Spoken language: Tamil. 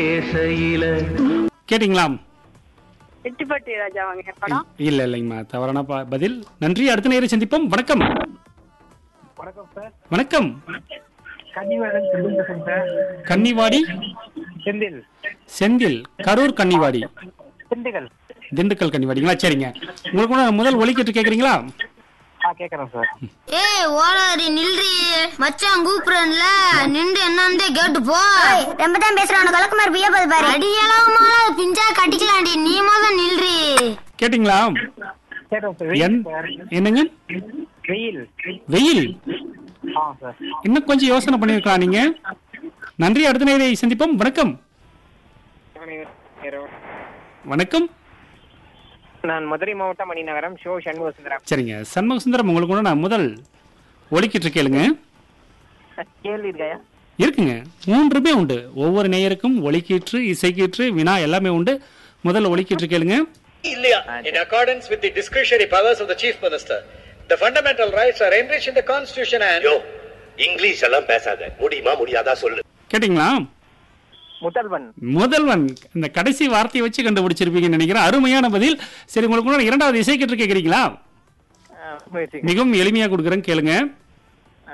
பேசையில கேட்டிங்களா எட்டிப்பட்டி ராஜா வாங்க படம் இல்ல இல்லைங்கம்மா தவறான ப- பதில் நன்றி அடுத்த நேரம் சந்திப்போம் வணக்கம் வணக்கம் சார் வணக்கம் கன்னிவேலன் செந்தில் பேசுறேன் சார் கன்னிவாடி செந்தில் செந்தில் கரூர் கன்னிவாடி திண்டுக்கல் திண்டுக்கல் கன்னிவாடிங்களா சரிங்க உங்களுக்கு கூட முதல் ஒலிக்கிட்டு கேக்குறீங்களா ஆ கேட்குறேன் சார் ஏய் ஓடாரி நில்றி மச்சான் கூப்பிடுறேன்ல நின்று என்னன்னு கேட்டு போ ரொம்ப தான் பேசுறான் உனக்கு வழக்கு மாதிரி பிய்ய பாரு அடியெல்லாம் பிஞ்சா கட்டிக்கலாண்டி நீ முதல் நில்றி கேட்டிங்களா கேட்டேன் சார் என் வெயில் சார் என்னங்க வெயில் வெயில் ஆ சார் இன்னும் கொஞ்சம் யோசனை பண்ணிருக்கலாம் நீங்க நன்றி அடுத்த நேரை சந்திப்போம் வணக்கம் வணக்கம் நான் மதுரை மாவட்டம் மணிநகரம் ஷோ சண்முக சுந்தரம் சரிங்க சண்முக சுந்தரம் உங்களுக்கு கூட நான் முதல் ஒலிக்கிட்டு கேளுங்க கேள்வி இருக்காயா இருக்குங்க மூன்றுமே உண்டு ஒவ்வொரு நேயருக்கும் ஒலிக்கீற்று இசைக்கீற்று வினா எல்லாமே உண்டு முதல்ல ஒலிக்கீற்று கேளுங்க இல்லையா in accordance with the discretionary powers of the chief minister the fundamental rights are enriched in the constitution and யோ இங்கிலீஷ் எல்லாம் பேசாத முடியுமா முடியாதா சொல்லு கேட்டிங்களா முதல்வன் முதல்வன் இந்த கடைசி வார்த்தையை வச்சு கண்டுபிடிச்சிருப்பீங்கன்னு நினைக்கிறேன் அருமையான பதில் சரி உங்களுக்கு கூட இரண்டாவது இசைக்கீற்று கேட்குறீங்களா ஆ, முயற்சி மிகவும் எளிமையா கொடுக்குறேன் கேளுங்க